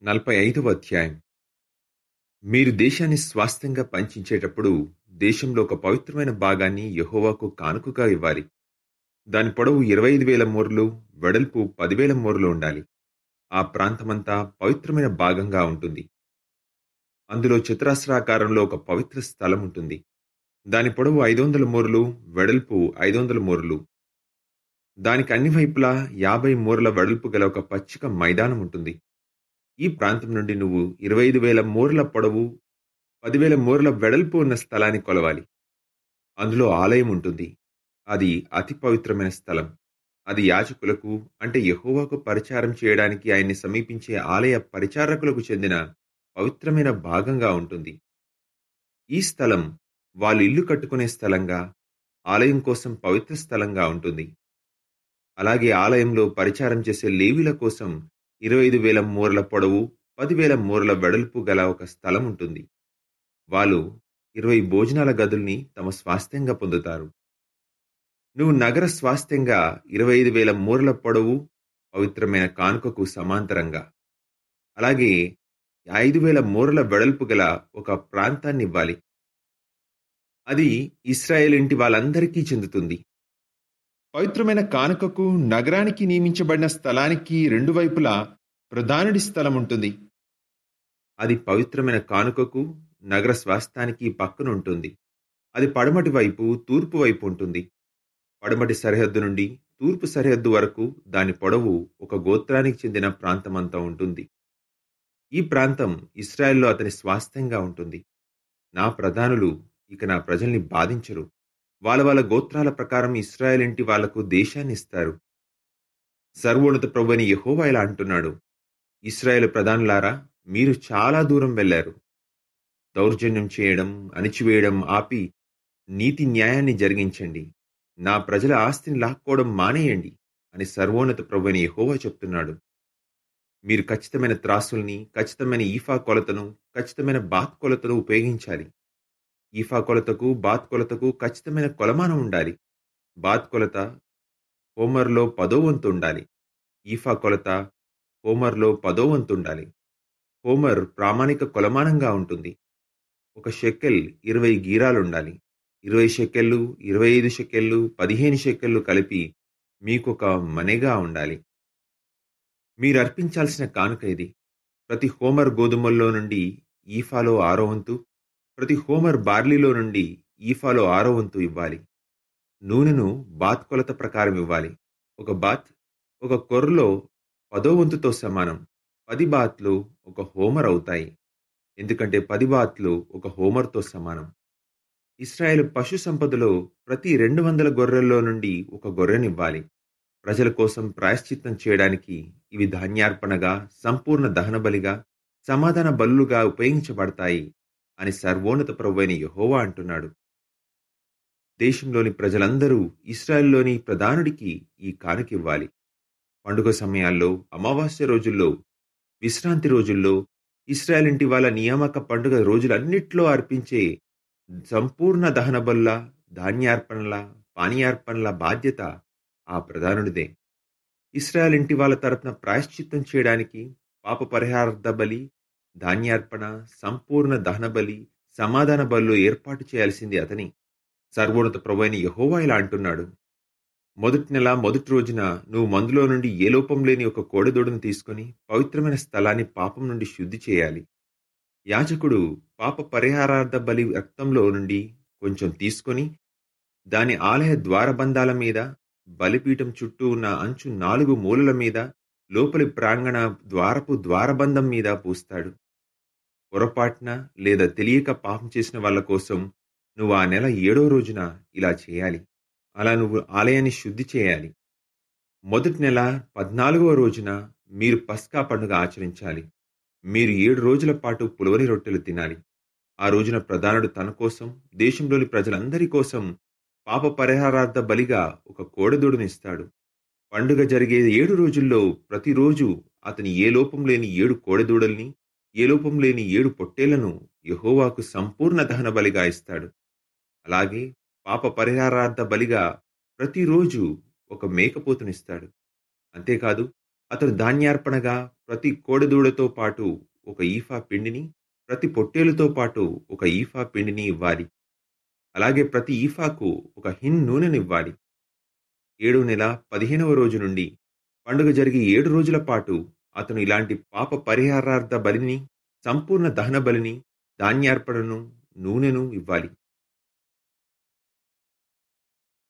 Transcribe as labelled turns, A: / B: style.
A: నలభై ఐదవ అధ్యాయం మీరు దేశాన్ని స్వాస్థ్యంగా పంచించేటప్పుడు దేశంలో ఒక పవిత్రమైన భాగాన్ని యెహోవాకు కానుకగా ఇవ్వాలి దాని పొడవు ఇరవై ఐదు వేల మూరలు వెడల్పు పదివేల మూరలు ఉండాలి ఆ ప్రాంతమంతా పవిత్రమైన భాగంగా ఉంటుంది అందులో చతురాస్రాకారంలో ఒక పవిత్ర స్థలం ఉంటుంది దాని పొడవు ఐదు వందల మూరలు వెడల్పు ఐదు వందల మూరలు దానికి అన్ని వైపులా యాభై మూరల వెడల్పు గల ఒక పచ్చిక మైదానం ఉంటుంది ఈ ప్రాంతం నుండి నువ్వు ఇరవై ఐదు వేల మూరల పొడవు పదివేల మూరల వెడల్పు ఉన్న స్థలాన్ని కొలవాలి అందులో ఆలయం ఉంటుంది అది అతి పవిత్రమైన స్థలం అది యాజకులకు అంటే యెహోవాకు పరిచారం చేయడానికి ఆయన్ని సమీపించే ఆలయ పరిచారకులకు చెందిన పవిత్రమైన భాగంగా ఉంటుంది ఈ స్థలం వాళ్ళు ఇల్లు కట్టుకునే స్థలంగా ఆలయం కోసం పవిత్ర స్థలంగా ఉంటుంది అలాగే ఆలయంలో పరిచారం చేసే లేవీల కోసం ఇరవై ఐదు వేల మూరల పొడవు పదివేల మూరల వెడల్పు గల ఒక స్థలం ఉంటుంది వాళ్ళు ఇరవై భోజనాల గదుల్ని తమ స్వాస్థ్యంగా పొందుతారు నువ్వు నగర స్వాస్థ్యంగా ఇరవై ఐదు వేల మూరల పొడవు పవిత్రమైన కానుకకు సమాంతరంగా అలాగే ఐదు వేల మూరల వెడల్పు గల ఒక ప్రాంతాన్ని ఇవ్వాలి అది ఇస్రాయేల్ ఇంటి వాళ్ళందరికీ చెందుతుంది పవిత్రమైన కానుకకు నగరానికి నియమించబడిన స్థలానికి రెండు వైపులా ప్రధానుడి స్థలం ఉంటుంది అది పవిత్రమైన కానుకకు నగర స్వాస్థానికి పక్కన ఉంటుంది అది పడమటి వైపు తూర్పు వైపు ఉంటుంది పడమటి సరిహద్దు నుండి తూర్పు సరిహద్దు వరకు దాని పొడవు ఒక గోత్రానికి చెందిన ప్రాంతమంతా ఉంటుంది ఈ ప్రాంతం ఇస్రాయెల్లో అతని స్వాస్థ్యంగా ఉంటుంది నా ప్రధానులు ఇక నా ప్రజల్ని బాధించరు వాళ్ళ వాళ్ళ గోత్రాల ప్రకారం ఇస్రాయల్ ఇంటి వాళ్లకు దేశాన్ని ఇస్తారు సర్వోన్నత ప్రభుని యహోవా ఇలా అంటున్నాడు ఇస్రాయేల్ ప్రధానులారా మీరు చాలా దూరం వెళ్లారు దౌర్జన్యం చేయడం అణిచివేయడం ఆపి నీతి న్యాయాన్ని జరిగించండి నా ప్రజల ఆస్తిని లాక్కోవడం మానేయండి అని సర్వోన్నత ప్రభుని యహోవా చెప్తున్నాడు మీరు ఖచ్చితమైన త్రాసుల్ని ఖచ్చితమైన ఈఫా కొలతను ఖచ్చితమైన బాత్ కొలతను ఉపయోగించాలి ఈఫా కొలతకు బాత్ కొలతకు ఖచ్చితమైన కొలమానం ఉండాలి బాత్ కొలత హోమర్లో పదో వంతు ఉండాలి ఈఫా కొలత హోమర్లో పదో వంతు ఉండాలి హోమర్ ప్రామాణిక కొలమానంగా ఉంటుంది ఒక షెకెల్ ఇరవై గీరాలుండాలి ఇరవై షెకెళ్ళు ఇరవై ఐదు షెకెళ్ళు పదిహేను షెకెళ్ళు కలిపి మీకొక మನೆగా ఉండాలి మీరు అర్పించాల్సిన కానుక ఇది ప్రతి హోమర్ గోధుమల్లో నుండి ఈఫాలో ఆరో వంతు ప్రతి హోమర్ బార్లీలో నుండి ఈఫాలో ఆరో వంతు ఇవ్వాలి నూనెను బాత్ కొలత ప్రకారం ఇవ్వాలి ఒక బాత్ ఒక కొర్రలో పదో వంతుతో సమానం పది బాత్లు ఒక హోమర్ అవుతాయి ఎందుకంటే పది బాత్లు ఒక హోమర్తో సమానం ఇస్రాయేల్ పశు సంపదలో ప్రతి రెండు వందల గొర్రెల్లో నుండి ఒక గొర్రెనివ్వాలి ప్రజల కోసం ప్రాయశ్చిత్తం చేయడానికి ఇవి ధాన్యార్పణగా సంపూర్ణ దహనబలిగా సమాధాన బలులుగా ఉపయోగించబడతాయి అని సర్వోన్నత ప్రభువైన యహోవా అంటున్నాడు దేశంలోని ప్రజలందరూ ఇస్రాయల్లోని ప్రధానుడికి ఈ కానుకివ్వాలి పండుగ సమయాల్లో అమావాస్య రోజుల్లో విశ్రాంతి రోజుల్లో ఇస్రాయల్ ఇంటి వాళ్ళ నియామక పండుగ రోజులన్నిట్లో అర్పించే సంపూర్ణ దహనబల్ల ధాన్యార్పణల పానీయార్పణల బాధ్యత ఆ ప్రధానుడిదే ఇస్రాయల్ ఇంటి వాళ్ళ తరపున ప్రాయశ్చిత్తం చేయడానికి పాప పరిహారార్థ బలి ధాన్యార్పణ సంపూర్ణ దహన బలి సమాధాన బలు ఏర్పాటు చేయాల్సింది అతని సర్వోన్నత ప్రభువైన యహోవా ఇలా అంటున్నాడు మొదటి నెల మొదటి రోజున నువ్వు మందులో నుండి ఏ లోపం లేని ఒక కోడెదూడను తీసుకుని పవిత్రమైన స్థలాన్ని పాపం నుండి శుద్ధి చేయాలి యాజకుడు పాప పరిహారార్థ బలి రక్తంలో నుండి కొంచెం తీసుకొని దాని ఆలయ ద్వారబంధాల మీద బలిపీఠం చుట్టూ ఉన్న అంచు నాలుగు మూలల మీద లోపలి ప్రాంగణ ద్వారపు ద్వారబంధం మీద పూస్తాడు పొరపాటున లేదా తెలియక పాపం చేసిన వాళ్ళ కోసం నువ్వు ఆ నెల ఏడో రోజున ఇలా చేయాలి అలా నువ్వు ఆలయాన్ని శుద్ధి చేయాలి మొదటి నెల పద్నాలుగవ రోజున మీరు పస్కా పండుగ ఆచరించాలి మీరు ఏడు రోజుల పాటు పులవని రొట్టెలు తినాలి ఆ రోజున ప్రధానుడు తన కోసం దేశంలోని ప్రజలందరి కోసం పాప పరిహారార్థ బలిగా ఒక కోడెదూడనిస్తాడు పండుగ జరిగే ఏడు రోజుల్లో ప్రతిరోజు అతని ఏ లోపం లేని ఏడు కోడెదూడల్ని ఏ లోపం లేని ఏడు పొట్టేళ్లను యహోవాకు సంపూర్ణ దహన బలిగా ఇస్తాడు అలాగే పాప పరిహారార్థ బలిగా ప్రతిరోజు ఒక మేకపోతునిస్తాడు అంతేకాదు అతడు ధాన్యార్పణగా ప్రతి కోడెదూడతో పాటు ఒక ఈఫా పిండిని ప్రతి పొట్టేలుతో పాటు ఒక ఈఫా పిండిని ఇవ్వాలి అలాగే ప్రతి ఈఫాకు ఒక హిన్ నూనెనివ్వాలి ఏడో నెల పదిహేనవ రోజు నుండి పండుగ జరిగి ఏడు రోజుల పాటు అతను ఇలాంటి పాప పరిహారార్థ బలిని సంపూర్ణ దహన బలిని ధాన్యార్పణను నూనెను ఇవ్వాలి